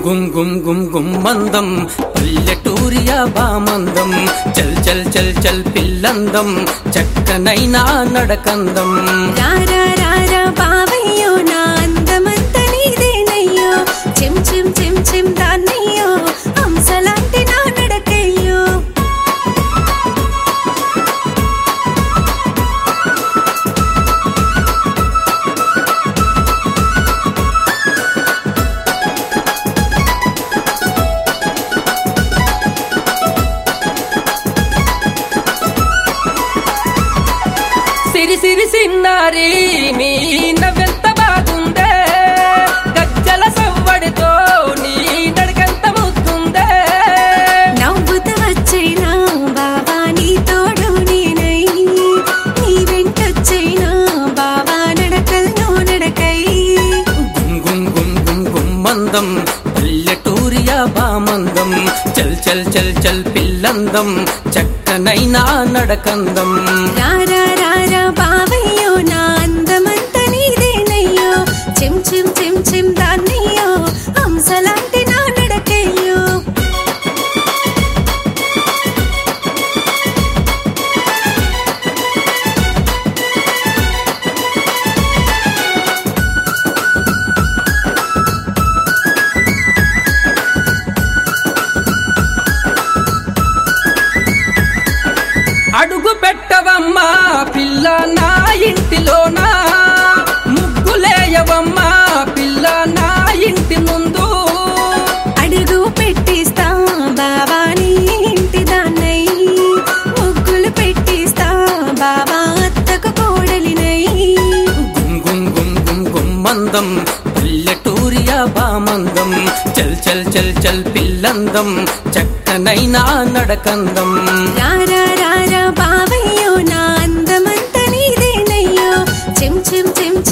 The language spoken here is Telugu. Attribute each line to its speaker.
Speaker 1: గుమ్ గుమ్ గుమ్ గుమ్ మందం పల్లెటూరియా బామందం చల్ చల్ చల్ చల్ పిల్లందం చక్కనైనా నడకందం
Speaker 2: రారా రారా బావయ్యో నా అందమంత నీదేనయ్యో చిమ్ చిమ్ చిమ్ చిమ్ దాన్నయ్యో హంసలాంటి నా నడకయ్యో
Speaker 3: సిరి సిరి సిన్నారి నీ నవ్వెంత బాగుందే గజ్జల సవ్వడితో నీ నడకంత ముద్దుందే
Speaker 2: నవ్వుతూ వచ్చైనా బావా నీ తోడు నేనై నీ వెంటొచ్చైనా బావా నడకల్లో నడకై
Speaker 1: గుమ్ గుమ్ గుమ్ గుమ్ గుమ్ మందం పల్లెటూరియా బామందం చల్ చల్ చల్ చల్ పిల్లందం చక్కనైనా నడకందం
Speaker 2: రారా రారా బావయ్యో నా అందమంత నీదేనయ్యో చిమ్ చిమ్ చిమ్ చిమ్ దాన్నయ్యో హంసలాంటి నా నడకయ్యో
Speaker 3: అడుగు పెట్టవమ్మా పిల్ల నా ఇంటిలోనా ముగ్గులేయవమ్మా పిల్ల నా ఇంటి ముందు
Speaker 2: అడుగు పెట్టిస్తా బావా నీ ఇంటి దాన్నై ముగ్గులు పెట్టిస్తా బావా అత్తకు కోడలినై
Speaker 1: గుమ్ గుమ్ గుమ్ గుమ్ గుమ్ మందం పల్లెటూరియా బామందం చల్ చల్ చల్ చల్ పిల్లందం చక్కనైనా నడకందం
Speaker 2: రారా రారా బావయ్యో నా అందమంత నీదేనయ్యో చిమ్ చిమ్ చిమ్